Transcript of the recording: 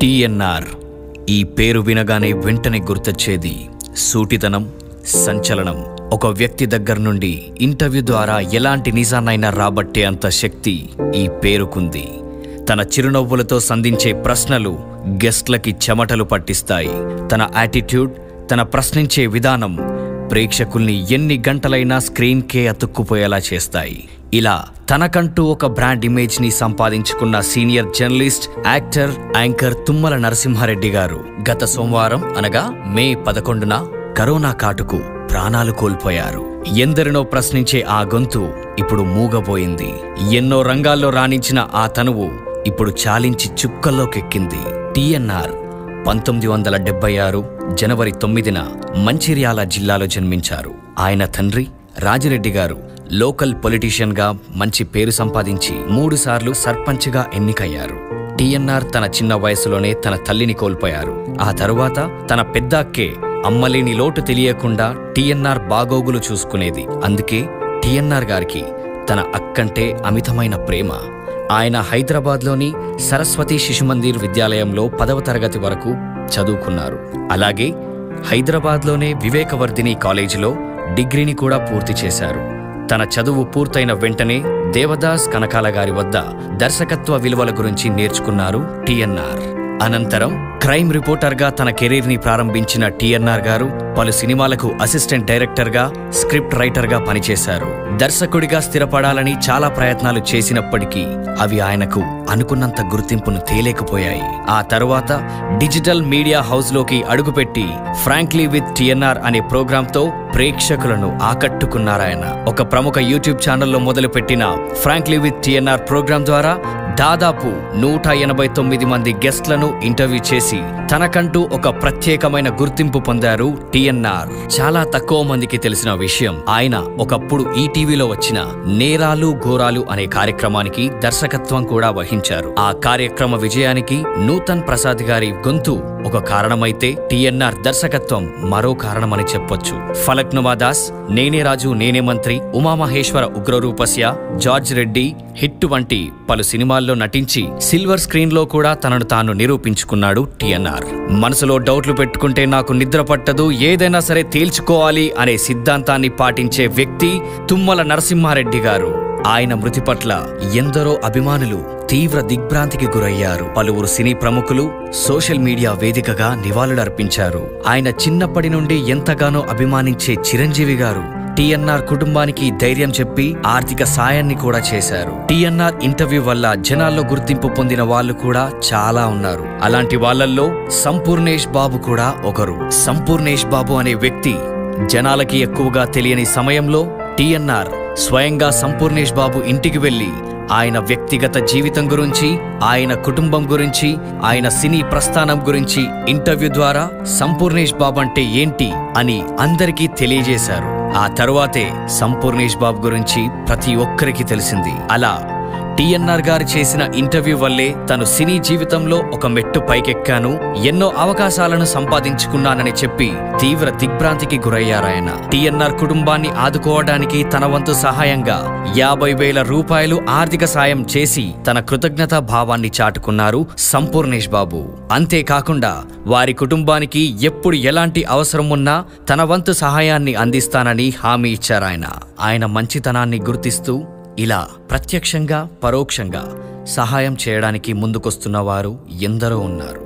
TNR ఈ పేరు వినగానే వెంటనే గుర్తొచ్చేది సూటితనం సంచలనం ఒక వ్యక్తి దగ్గర నుండి ఇంటర్వ్యూ ద్వారా ఎలాంటి నిజాన్నైనా రాబట్టే అంత శక్తి ఈ పేరుకుంది తన చిరునవ్వులతో సంధించే ప్రశ్నలు గెస్ట్లకి చెమటలు పట్టిస్తాయి తన యాటిట్యూడ్ తన ప్రశ్నించే విధానం ప్రేక్షకుల్ని ఎన్ని గంటలైనా స్క్రీన్కే అతుక్కుపోయేలా చేస్తాయి ఇలా తనకంటూ ఒక బ్రాండ్ ఇమేజ్ ని సంపాదించుకున్న senior journalist actor anchor Tummala Narasimha Reddy garu గత సోమవారం అనగా మే పదకొండున కరోనా కాటుకు ప్రాణాలు కోల్పోయారు ఎందరినో ప్రశ్నించే ఆ గొంతు ఇప్పుడు మూగబోయింది ఎన్నో రంగాల్లో రాణించిన ఆ తనువు ఇప్పుడు చాలించి చుక్కల్లోకెక్కింది టిఎన్ఆర్ పంతొమ్మిది వందల డెబ్బై ఆరు జనవరి తొమ్మిదిన మంచిర్యాల జిల్లాలో జన్మించారు ఆయన తండ్రి రాజిరెడ్డి గారు లోకల్ పొలిటీషియన్ గా మంచి పేరు సంపాదించి మూడుసార్లు సర్పంచ్గా ఎన్నికయ్యారు టిఎన్ఆర్ తన చిన్న వయసులోనే తన తల్లిని కోల్పోయారు ఆ తరువాత తన పెద్ద అక్కే అమ్మలేని లోటు తెలియకుండా టిఎన్ఆర్ బాగోగులు చూసుకునేది అందుకే టిఎన్ఆర్ గారికి తన అక్కంటే అమితమైన ప్రేమ ఆయన హైదరాబాద్లోని సరస్వతి శిశుమందిర్ విద్యాలయంలో పదవ తరగతి వరకు చదువుకున్నారు అలాగే హైదరాబాద్లోనే వివేకవర్ధిని కాలేజీలో డిగ్రీని కూడా పూర్తి చేశారు తన చదువు పూర్తయిన వెంటనే దేవదాస్ కనకాల గారి వద్ద దర్శకత్వ విలువల గురించి నేర్చుకున్నారు టిఎన్ఆర్ అనంతరం క్రైమ్ రిపోర్టర్గా తన కెరీర్ని ప్రారంభించిన టిఎన్ఆర్ గారు పలు సినిమాలకు అసిస్టెంట్ డైరెక్టర్గా స్క్రిప్ట్ రైటర్గా పనిచేశారు దర్శకుడిగా స్థిరపడాలని చాలా ప్రయత్నాలు చేసినప్పటికీ అవి ఆయనకు అనుకున్నంత గుర్తింపును తేలేకపోయాయి ఆ తరువాత డిజిటల్ మీడియా హౌస్లోకి అడుగుపెట్టి ఫ్రాంక్లీ విత్ టిఎన్ఆర్ అనే ప్రోగ్రాంతో ప్రేక్షకులను ఆకట్టుకున్నారాయన ఒక ప్రముఖ యూట్యూబ్ ఛానల్లో మొదలుపెట్టిన ఫ్రాంక్లీ విత్ టిఎన్ఆర్ ప్రోగ్రాం ద్వారా దాదాపు నూట ఎనభై తొమ్మిది మంది గెస్ట్లను ఇంటర్వ్యూ చేసి తనకంటూ ఒక ప్రత్యేకమైన గుర్తింపు పొందారు టిఎన్ఆర్ చాలా తక్కువ మందికి తెలిసిన విషయం ఆయన ఒకప్పుడు ఈటీవీలో వచ్చిన నేరాలు ఘోరాలు అనే కార్యక్రమానికి దర్శకత్వం కూడా వహించారు ఆ కార్యక్రమ విజయానికి నూతన్ ప్రసాద్ గారి గొంతు ఒక కారణమైతే టిఎన్ఆర్ దర్శకత్వం మరో కారణమని చెప్పొచ్చు ఫలక్నుమా దాస్ నేనే రాజు నేనే మంత్రి ఉమామహేశ్వర ఉగ్రరూపస్య జార్జ్ రెడ్డి హిట్ వంటి పలు సినిమాల్లో నటించి సిల్వర్ స్క్రీన్ లో కూడా తనను తాను నిరూపించుకున్నాడు టిఎన్ఆర్ మనసులో డౌట్లు పెట్టుకుంటే నాకు నిద్ర పట్టదు ఏదైనా సరే తేల్చుకోవాలి అనే సిద్ధాంతాన్ని పాటించే వ్యక్తి తుమ్మల నరసింహారెడ్డి గారు ఆయన మృతి పట్ల ఎందరో అభిమానులు తీవ్ర దిగ్భ్రాంతికి గురయ్యారు పలువురు సినీ ప్రముఖులు సోషల్ మీడియా వేదికగా నివాళులర్పించారు ఆయన చిన్నప్పటి నుండి ఎంతగానో అభిమానించే చిరంజీవి గారు టిఎన్ఆర్ కుటుంబానికి ధైర్యం చెప్పి ఆర్థిక సాయాన్ని కూడా చేశారు టిఎన్ఆర్ ఇంటర్వ్యూ వల్ల జనాల్లో గుర్తింపు పొందిన వాళ్ళు కూడా చాలా ఉన్నారు అలాంటి వాళ్ళల్లో సంపూర్ణేష్ బాబు కూడా ఒకరు సంపూర్ణేష్ బాబు అనే వ్యక్తి జనాలకి ఎక్కువగా తెలియని సమయంలో టిఎన్ఆర్ స్వయంగా సంపూర్ణేష్ బాబు ఇంటికి వెళ్లి ఆయన వ్యక్తిగత జీవితం గురించి ఆయన కుటుంబం గురించి ఆయన సినీ ప్రస్థానం గురించి ఇంటర్వ్యూ ద్వారా సంపూర్ణేష్ బాబు అంటే ఏంటి అని అందరికీ తెలియజేశారు ఆ తరువాతే సంపూర్ణేష్ బాబు గురించి ప్రతి ఒక్కరికి తెలిసింది అలా టిఎన్ఆర్ గారు చేసిన ఇంటర్వ్యూ వల్లే తను సినీ జీవితంలో ఒక మెట్టు పైకెక్కాను ఎన్నో అవకాశాలను సంపాదించుకున్నానని చెప్పి తీవ్ర దిగ్భ్రాంతికి గురయ్యారాయన టిఎన్ఆర్ కుటుంబాన్ని ఆదుకోవడానికి తన వంతు సహాయంగా యాభై వేల రూపాయలు ఆర్థిక సాయం చేసి తన కృతజ్ఞతా భావాన్ని చాటుకున్నారు సంపూర్ణేష్ బాబు అంతేకాకుండా వారి కుటుంబానికి ఎప్పుడు ఎలాంటి అవసరం ఉన్నా తన వంతు సహాయాన్ని అందిస్తానని హామీ ఇచ్చారాయన ఆయన మంచితనాన్ని గుర్తిస్తూ ఇలా ప్రత్యక్షంగా పరోక్షంగా సహాయం చేయడానికి ముందుకొస్తున్న వారు ఎందరో ఉన్నారు